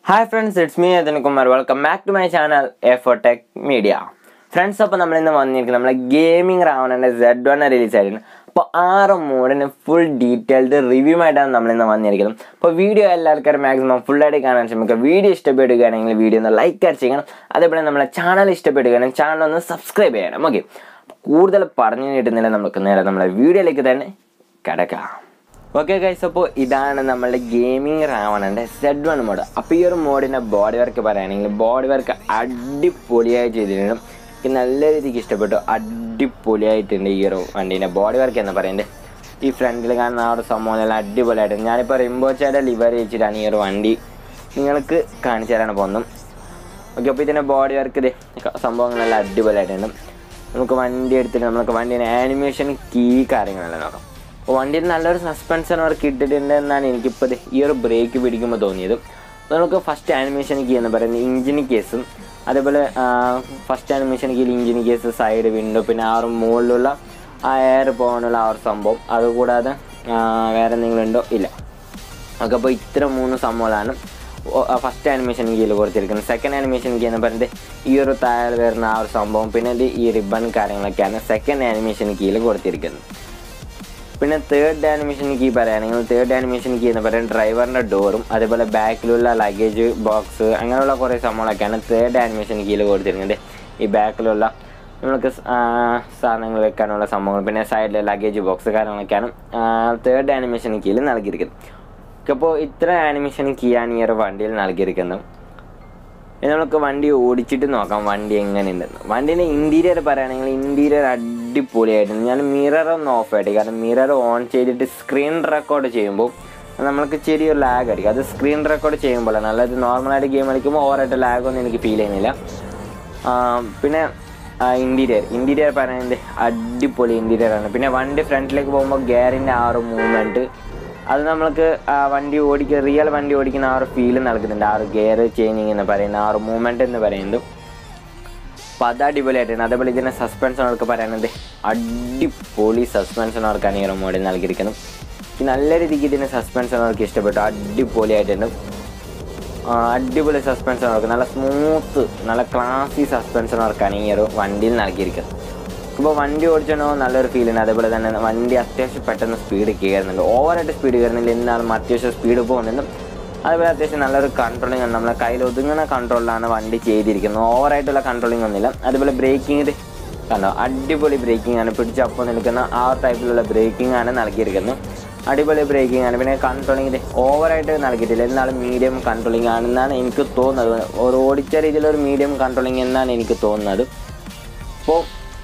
hi friends it's me Athin Kumar welcome back to my channel A four tech media friends അപ്പോൾ നമ്മൾ ഇന്ന് വന്നിരിക്കുന്നത് നമ്മളെ ഗെയിമിംഗ് റാവണൻ്റെ സെഡ് വൺ റിലീസ് ആയിരുന്നു അപ്പോൾ ആറ് മോഡിന് ഫുൾ ഡീറ്റെയിൽഡ് റിവ്യൂ ആയിട്ടാണ് നമ്മൾ ഇന്ന് വന്നിരിക്കുന്നത് അപ്പോൾ വീഡിയോ എല്ലാവർക്കും മാക്സിമം ഫുള്ളായിട്ട് കാണാൻ ശ്രമിക്കുക വീഡിയോ ഇഷ്ടപ്പെടുകയാണെങ്കിൽ വീഡിയോ ഒന്ന് ലൈക്ക് ചെയ്യണം അതേപോലെ നമ്മളെ ചാനൽ ഇഷ്ടപ്പെടുകയാണെങ്കിൽ ചാനൽ ഒന്ന് സബ്സ്ക്രൈബ് ചെയ്യണം ഓക്കെ കൂടുതൽ പറഞ്ഞു കിട്ടുന്നില്ല നമുക്ക് നേരെ നമ്മളെ വീഡിയോയിലേക്ക് തന്നെ കിടക്കാം ഓക്കെ ഗൈസ് അപ്പോൾ ഇതാണ് നമ്മളുടെ ഗെയിമിംഗ് റാവണൻ്റെ സെഡ് വൺ മോഡ് അപ്പോൾ ഈ ഒരു മോഡിൻ്റെ ബോഡി വർക്ക് പറയുകയാണെങ്കിൽ ബോഡി വർക്ക് അടിപൊളിയായി ചെയ്തിട്ടുണ്ട് എനിക്ക് നല്ല രീതിക്ക് ഇഷ്ടപ്പെട്ടു അടിപൊളിയായിട്ടുണ്ട് ഈ ഒരു വണ്ടീൻ്റെ ബോഡി വർക്ക് എന്ന് പറയുന്നത് ഈ ഫ്രണ്ടിൽ കാണുന്ന ആ ഒരു സംഭവം എല്ലാം അടിപൊളിയായിട്ടുണ്ട് ഞാനിപ്പോൾ റിംബോച്ചയുടെ ലിവർ വെച്ചിട്ടാണ് ഈ ഒരു വണ്ടി നിങ്ങൾക്ക് കാണിച്ചു തരാണ് പോകുന്നത് ഓക്കെ അപ്പോൾ ഇതിൻ്റെ ബോഡി വർക്ക് ഇത് സംഭവങ്ങളെല്ലാം അടിപൊളിയായിട്ടുണ്ട് നമുക്ക് വണ്ടി എടുത്തിട്ട് നമുക്ക് വണ്ടീൻ്റെ ആനിമേഷൻ കീ കാര്യങ്ങളെല്ലാം നോക്കാം അപ്പോൾ വണ്ടിയിൽ നല്ലൊരു സസ്പെൻഷൻ വർക്ക് ഇട്ടിട്ടുണ്ട് എന്നാണ് എനിക്കിപ്പോൾ ഇത് ഈ ഒരു ബ്രേക്ക് പിടിക്കുമ്പോൾ തോന്നിയത് അപ്പോൾ നമുക്ക് ഫസ്റ്റ് ആനിമേഷൻ കീ എന്ന് പറയുന്നത് ഇഞ്ചിൻ കേസും അതേപോലെ ഫസ്റ്റ് ആനിമേഷൻ കീയിൽ ഇഞ്ചിൻ കേസ് സൈഡ് വിൻഡോ പിന്നെ ആ ഒരു മുകളിലുള്ള ആ എയർ പോകാനുള്ള ആ ഒരു സംഭവം അതുകൂടാതെ ആ, വേറെ എന്തെങ്കിലും ഉണ്ടോ ഇല്ല ഓക്കെ അപ്പോൾ ഇത്ര മൂന്ന് സംഭവങ്ങളാണ് ഫസ്റ്റ് ആനിമേഷൻ കീയിൽ കൊടുത്തിരിക്കുന്നത് സെക്കൻഡ് ആനിമേഷൻ കീ എന്ന് പറയുന്നത് ഈ ഒരു താഴെ വരുന്ന ആ ഒരു സംഭവം പിന്നെ ഇത് ഈ റിബൺ കാര്യങ്ങളൊക്കെയാണ് സെക്കൻഡ് ആനിമേഷൻ കീയിൽ കൊടുത്തിരിക്കുന്നത് പിന്നെ തേർഡ് ആനിമേഷൻ കീ പറയുകയാണെങ്കിൽ തേർഡ് ആനിമേഷൻ കീ എന്ന് പറയുന്നത് ഡ്രൈവറിൻ്റെ ഡോറും അതേപോലെ ബാക്കിലുള്ള ലഗേജ് ബോക്സ് അങ്ങനെയുള്ള കുറേ സംഭവങ്ങളൊക്കെയാണ് തേർഡ് ആനിമേഷൻ കീയിൽ കൊടുത്തിരിക്കുന്നത് ഈ ബാക്കിലുള്ള നമുക്ക് സ്- ആ, സാധനങ്ങൾ വെക്കാനുള്ള സംഭവങ്ങൾ പിന്നെ സൈഡിൽ ലഗേജ് ബോക്സ് കാര്യങ്ങളൊക്കെയാണ് തേർഡ് ആനിമേഷൻ കീയിൽ നൽകിയിരിക്കുന്നത് അപ്പോൾ ഇത്ര ആനിമേഷൻ കീയാണ് ഈ ഒരു വണ്ടിയിൽ നൽകിയിരിക്കുന്നത് ഇനി നമുക്ക് വണ്ടി ഓടിച്ചിട്ട് നോക്കാം വണ്ടി എങ്ങനെയുണ്ടെന്ന് വണ്ടീൻ്റെ ഇൻറ്റീരിയർ പറയുകയാണെങ്കിൽ ഇൻറ്റീരിയർ അടിപൊളിയായിട്ടുണ്ട് ഞാൻ മിറർ ഒന്ന് ഓഫ് ആയിട്ട് കാരണം മിറർ ഓൺ ചെയ്തിട്ട് സ്ക്രീൻ റെക്കോർഡ് ചെയ്യുമ്പോൾ നമ്മൾക്ക് ചെറിയൊരു ലാഗ് അടിക്കും അത് സ്ക്രീൻ റെക്കോർഡ് ചെയ്യുമ്പോഴാണ് അല്ലാതെ നോർമലായിട്ട് ഗെയിം കളിക്കുമ്പോൾ ഓവറായിട്ട് ലാഗ് ഒന്നും എനിക്ക് ഫീൽ ചെയ്യുന്നില്ല ആ, പിന്നെ ഇൻറ്റീരിയർ ഇൻറ്റീരിയർ പറയുന്നത് അടിപൊളി ഇൻറ്റീരിയർ ആണ് പിന്നെ വണ്ടി ഫ്രണ്ടിലേക്ക് പോകുമ്പോൾ ഗിയറിൻ്റെ ആ ഒരു മൂവ്മെൻറ്റ് അത് നമ്മൾക്ക് ആ വണ്ടി ഓടിക്കുക റിയൽ വണ്ടി ഓടിക്കുന്ന ആ ഒരു ഫീൽ നൽകുന്നുണ്ട് ആ ഒരു ഗിയർ ചേഞ്ചിങ് എന്ന് പറയുന്ന ആ ഒരു മൂവ്മെൻറ്റ് എന്ന് പറയുന്നത് അപ്പോൾ അത് അടിപൊളിയായിട്ടാണ് അതേപോലെ ഇതിൻ്റെ സസ്പെൻഷൻ വർക്ക് പറയുന്നത് അടിപൊളി സസ്പെൻഷൻ വർക്കാണ് ഈ ഒരു മോഡിൽ നൽകിയിരിക്കുന്നത് എനിക്ക് നല്ല രീതിക്ക് ഇതിൻ്റെ സസ്പെൻഷൻ വർക്ക് ഇഷ്ടപ്പെട്ടു അടിപൊളിയായിട്ടുണ്ട് ആ, അടിപൊളി സസ്പെൻഷൻ വർക്ക് നല്ല സ്മൂത്ത് നല്ല ക്ലാസി സസ്പെൻഷൻ വർക്കാണ് ഈ ഒരു വണ്ടിയിൽ നൽകിയിരിക്കുന്നത് ഇപ്പോൾ വണ്ടി ഓടിച്ചോ നല്ലൊരു ഫീൽ ഉണ്ട് അതേപോലെ തന്നെ വണ്ടി അത്യാവശ്യം പെട്ടെന്ന് സ്പീഡ് കയറുന്നുണ്ട് ഓവറായിട്ട് സ്പീഡ് കയറുന്നില്ല എന്നാലും അത്യാവശ്യം സ്പീഡ് പോകുന്നുണ്ട് അതേപോലെ അത്യാവശ്യം നല്ലൊരു കൺട്രോളിംഗ് ആണ് നമ്മളെ കയ്യിൽ ഒതുങ്ങുന്ന കൺട്രോളിലാണ് വണ്ടി ചെയ്തിരിക്കുന്നത് ഓവറായിട്ടുള്ള കൺട്രോളിംഗ് ഒന്നുമില്ല അതേപോലെ ബ്രേക്കിംഗ് ഇത് കണ്ടോ അടിപൊളി ബ്രേക്കിംഗ് ആണ് പിടിച്ചപ്പോൾ നിൽക്കുന്ന ആ ടൈപ്പിലുള്ള ബ്രേക്കിംഗ് ആണ് നൽകിയിരിക്കുന്നത് അടിപൊളി ബ്രേക്കിംഗ് ആണ് പിന്നെ കൺട്രോളിംഗ് ഇത് ഓവറായിട്ട് നൽകിയിട്ടില്ല എന്നാലും മീഡിയം കൺട്രോളിംഗ് ആണെന്നാണ് എനിക്ക് തോന്നുന്നത് ഒരു ഓടിച്ച രീതിയിലൊരു മീഡിയം കൺട്രോളിംഗ് എന്നാണ് എനിക്ക് തോന്നുന്നത് അപ്പോൾ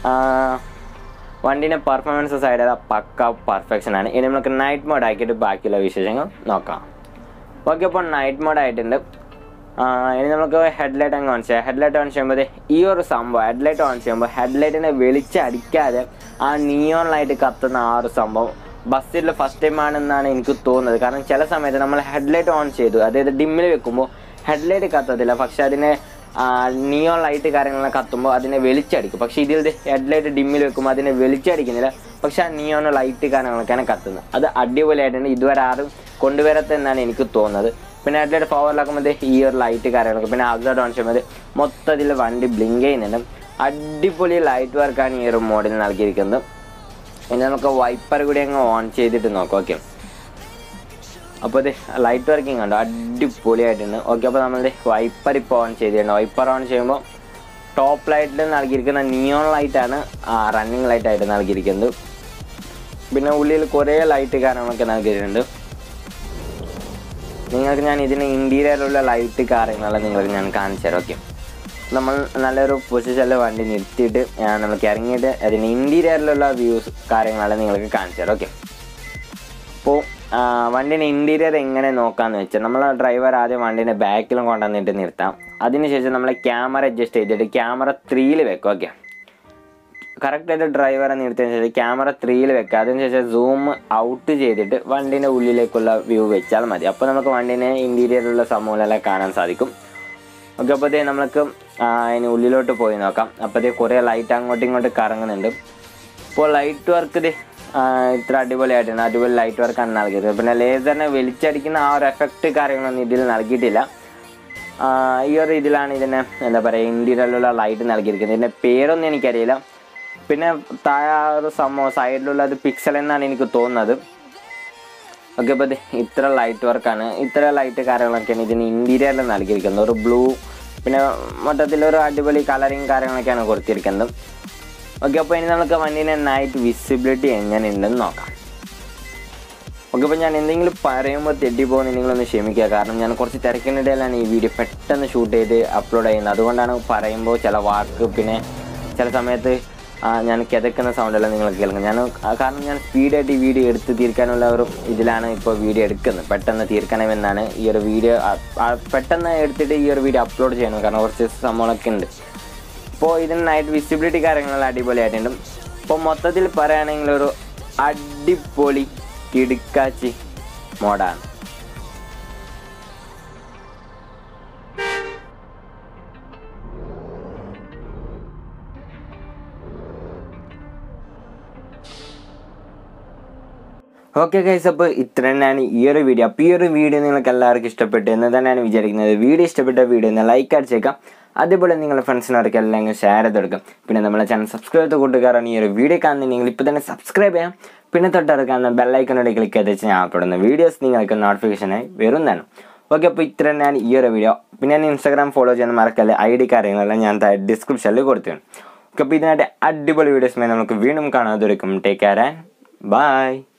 വണ്ടീൻ്റെ പെർഫോമൻസ് സൈഡ് പക്ക പെർഫെക്ഷൻ ആണ് ഇനി നമുക്ക് നൈറ്റ് മോഡ് ആക്കിയിട്ട് ബാക്കിയുള്ള വിശേഷങ്ങൾ നോക്കാം ഓക്കെ അപ്പോൾ നൈറ്റ് മോഡ് ആയിട്ടുണ്ട് ആ, ഇനി നമുക്ക് ഹെഡ്ലൈറ്റ് അങ്ങ് ഓൺ ചെയ്യാം ഹെഡ്ലൈറ്റ് ഓൺ ചെയ്യുമ്പോൾ ഈ ഒരു സംഭവം ഹെഡ്ലൈറ്റ് ഓൺ ചെയ്യുമ്പോൾ ഹെഡ്ലൈറ്റിനെ വെളിച്ചടിക്കാതെ ആ നിയോൺ ലൈറ്റ് കത്തുന്ന ആ ഒരു സംഭവം ബസ്സിൽ ഫസ്റ്റ് ടൈം ആണെന്നാണ് എനിക്ക് തോന്നുന്നത് കാരണം ചില സമയത്ത് നമ്മൾ ഹെഡ്ലൈറ്റ് ഓൺ ചെയ്തു അതായത് ഡിമ്മിൽ വെക്കുമ്പോൾ ഹെഡ്ലൈറ്റ് കത്തത്തില്ല പക്ഷെ അതിനെ നിയോൺ ലൈറ്റ് കാര്യങ്ങളെല്ലാം കത്തുമ്പോൾ അതിനെ വെളിച്ചടിക്കും പക്ഷേ ഇതിൽ ഹെഡ്ലൈറ്റ് ഡിമ്മിൽ വെക്കുമ്പോൾ അതിനെ വെളിച്ചടിക്കുന്നില്ല പക്ഷെ ആ നിയോൺ ലൈറ്റ് കാര്യങ്ങളൊക്കെയാണ് കത്തുന്നത് അത് അടിപൊളിയായിട്ടുണ്ട് ഇതുവരെ ആരും കൊണ്ടുവരത്തെന്നാണ് എനിക്ക് തോന്നുന്നത് പിന്നെ ഹെഡ്ലൈറ്റ് പവറിലാക്കുമ്പോൾ ഈ ഒരു ലൈറ്റ് കാര്യങ്ങളൊക്കെ പിന്നെ ഹസാർഡ് ഓൺ ചെയ്യുമ്പോൾ മൊത്തത്തിൽ വണ്ടി ബ്ലിങ്ക് ചെയ്യുന്നുണ്ട് അടിപൊളി ലൈറ്റ് വർക്കാണ് ഈ ഒരു മോഡിൽ നൽകിയിരിക്കുന്നത് ഇനി നമുക്ക് വൈപ്പർ കൂടി അങ്ങ് ഓൺ ചെയ്തിട്ട് നോക്കാം ഓക്കെ അപ്പോൾ ഇത് ലൈറ്റ് വർക്കിംഗ് ഉണ്ടോ അടിപൊളിയായിട്ടുണ്ട് ഓക്കെ അപ്പോൾ നമ്മൾ വൈപ്പർ ഇപ്പോൾ ഓൺ ചെയ്തിട്ടുണ്ട് വൈപ്പർ ഓൺ ചെയ്യുമ്പോൾ ടോപ്പ് ലൈറ്റിൽ നൽകിയിരിക്കുന്ന നിയോൺ ലൈറ്റാണ് റണ്ണിങ് ലൈറ്റ് ആയിട്ട് നൽകിയിരിക്കുന്നത് പിന്നെ ഉള്ളിൽ കുറേ ലൈറ്റ് കാര്യങ്ങളൊക്കെ നൽകിയിട്ടുണ്ട് നിങ്ങൾക്ക് ഞാൻ ഇതിന് ഇൻറ്റീരിയറിലുള്ള ലൈറ്റ് കാര്യങ്ങളെല്ലാം നിങ്ങൾക്ക് ഞാൻ കാണിച്ചു തരാം ഓക്കെ നമ്മൾ നല്ലൊരു പൊസിഷനിൽ വണ്ടി നിർത്തിയിട്ട് ആ, നമുക്ക് ഇറങ്ങിയിട്ട് അതിന് ഇൻറ്റീരിയറിലുള്ള വ്യൂസ് കാര്യങ്ങളെല്ലാം നിങ്ങൾക്ക് കാണിച്ചു തരാം ഓക്കെ അപ്പോൾ വണ്ടീൻ്റെ ഇൻറ്റീരിയർ എങ്ങനെ നോക്കാമെന്ന് വെച്ചാൽ നമ്മൾ ഡ്രൈവർ ആദ്യം വണ്ടീൻ്റെ ബാക്കിലും കൊണ്ടുവന്നിട്ട് നിർത്താം അതിനുശേഷം നമ്മൾ ക്യാമറ അഡ്ജസ്റ്റ് ചെയ്തിട്ട് ക്യാമറ ത്രീയിൽ വെക്കും ഓക്കെ കറക്റ്റായിട്ട് ഡ്രൈവറെ നിർത്തിയതിന് ശേഷം ക്യാമറ ത്രീയിൽ വെക്കുക അതിനുശേഷം സൂം ഔട്ട് ചെയ്തിട്ട് വണ്ടീൻ്റെ ഉള്ളിലേക്കുള്ള വ്യൂ വെച്ചാൽ മതി അപ്പോൾ നമുക്ക് വണ്ടീൻ്റെ ഇൻറ്റീരിയറിലുള്ള സംഭവങ്ങളെല്ലാം കാണാൻ സാധിക്കും ഓക്കെ അപ്പോഴത്തേ നമുക്ക് ആ, അതിന് ഉള്ളിലോട്ട് പോയി നോക്കാം അപ്പോഴത്തേ കുറേ ലൈറ്റ് അങ്ങോട്ടും ഇങ്ങോട്ടും കറങ്ങുന്നുണ്ട് ഇപ്പോൾ ലൈറ്റ് വർക്ക് ഇത് ആ, ഇത്ര അടിപൊളിയായിട്ടുണ്ട് അടിപൊളി ലൈറ്റ് വർക്കാണ് നൽകിയത് പിന്നെ ലേസറിനെ വലിച്ചടിക്കുന്ന ആ ഒരു എഫക്റ്റ് കാര്യങ്ങളൊന്നും ഇതിൽ നൽകിയിട്ടില്ല ആ, ഈ ഒരു ഇതിലാണ് ഇതിന് എന്താ പറയുക ഇന്ത്യയിലുള്ള ലൈറ്റ് നൽകിയിരിക്കുന്നത് ഇതിൻ്റെ പേരൊന്നും എനിക്കറിയില്ല പിന്നെ താഴെ ആ ഒരു സംഭവം സൈഡിലുള്ള അത് പിക്സൽ എന്നാണ് എനിക്ക് തോന്നുന്നത് ഓക്കെ അപ്പോൾ ഇത് ഇത്ര ലൈറ്റ് വർക്കാണ് ഇത്ര ലൈറ്റ് കാര്യങ്ങളൊക്കെയാണ് ഇതിന് ഇൻറ്റീരിയറിൽ നൽകിയിരിക്കുന്നത് ഒരു ബ്ലൂ പിന്നെ മൊത്തത്തിലൊരു അടിപൊളി കളറിങ് കാര്യങ്ങളൊക്കെയാണ് കൊടുത്തിരിക്കുന്നത് ഓക്കെ അപ്പോൾ ഇനി നമുക്ക് വണ്ടിൻ്റെ നൈറ്റ് വിസിബിലിറ്റി എങ്ങനെയുണ്ടെന്ന് നോക്കാം ഓക്കെ അപ്പോൾ ഞാൻ എന്തെങ്കിലും പറയുമ്പോൾ തെറ്റിപ്പോകുന്ന നിങ്ങളൊന്ന് ക്ഷമിക്കുക കാരണം ഞാൻ കുറച്ച് തിരക്കിനിടയിലാണ് ഈ വീഡിയോ പെട്ടെന്ന് ഷൂട്ട് ചെയ്ത് അപ്ലോഡ് ചെയ്യുന്നത് അതുകൊണ്ടാണ് പറയുമ്പോൾ ചില വാക്ക് പിന്നെ ചില സമയത്ത് ആ, ഞാൻ കിതക്കുന്ന സൗണ്ടെല്ലാം നിങ്ങൾ കേൾക്കും ഞാൻ ആ, കാരണം ഞാൻ സ്പീഡായിട്ട് ഈ വീഡിയോ എടുത്ത് തീർക്കാനുള്ള ഒരു ഇതിലാണ് ഇപ്പോൾ വീഡിയോ എടുക്കുന്നത് പെട്ടെന്ന് തീർക്കണമെന്നാണ് ഈ ഒരു വീഡിയോ ആ, ആ, പെട്ടെന്ന് എടുത്തിട്ട് ഈ ഒരു വീഡിയോ അപ്ലോഡ് ചെയ്യണം കാരണം കുറച്ച് സംഭവങ്ങളൊക്കെ ഉണ്ട് ഇപ്പോൾ ഇതിന് നൈറ്റ് വിസിബിലിറ്റി കാര്യങ്ങളെല്ലാം അടിപൊളിയായിട്ടുണ്ട് ഇപ്പോൾ മൊത്തത്തിൽ പറയുകയാണെങ്കിൽ ഒരു അടിപൊളി കിടുക്കാച്ചി മോഡാണ് ഓക്കെ ഗൈസ് അപ്പോൾ ഇത്ര തന്നെയാണ് ഈ ഒരു വീഡിയോ അപ്പോൾ ഈ ഒരു വീഡിയോ നിങ്ങൾക്ക് എല്ലാവർക്കും ഇഷ്ടപ്പെട്ടു എന്ന് തന്നെയാണ് വിചാരിക്കുന്നത് വീഡിയോ ഇഷ്ടപ്പെട്ട വീഡിയോ ഒന്ന് ലൈക്ക് അടിച്ചേക്കാം അതേപോലെ നിങ്ങളുടെ ഫ്രണ്ട്സിനവർക്ക് എല്ലാം ഷെയർ ചെയ്ത് കൊടുക്കാം പിന്നെ നമ്മളെ ചാനൽ സബ്സ്ക്രൈബ് ചെയ്ത് കൂട്ടുകാരാണ് ഈ ഒരു വീഡിയോ കാണുന്നത് നിങ്ങൾ ഇപ്പോൾ തന്നെ സബ്സ്ക്രൈബ് ചെയ്യാം പിന്നെ തൊട്ടടുക്കാവുന്ന ബെല്ലൈക്കനോട് ക്ലിക്ക് ചെയ്ത് വെച്ച് ഞാൻ അപ്പെടുന്ന വീഡിയോസ് നിങ്ങൾക്ക് നോട്ടിഫിക്കേഷനായി വരുന്നതാണ് ഓക്കെ അപ്പോൾ ഇത്ര തന്നെയാണ് ഈ ഒരു വീഡിയോ പിന്നെ ഞാൻ ഇൻസ്റ്റാഗ്രാം ഫോളോ ചെയ്യാൻ മറക്കല്ലേ ഐ ഡി കാര്യങ്ങളെല്ലാം ഞാൻ ഡിസ്ക്രിപ്ഷനിൽ കൊടുത്തിട്ടുണ്ട് ഓക്കെ അപ്പോൾ ഇതിനായിട്ട് അടിപൊളി വീഡിയോസുമായി നമുക്ക് വീണ്ടും കാണാതെ ടേക്ക് കെയർ ആൻഡ് ബൈ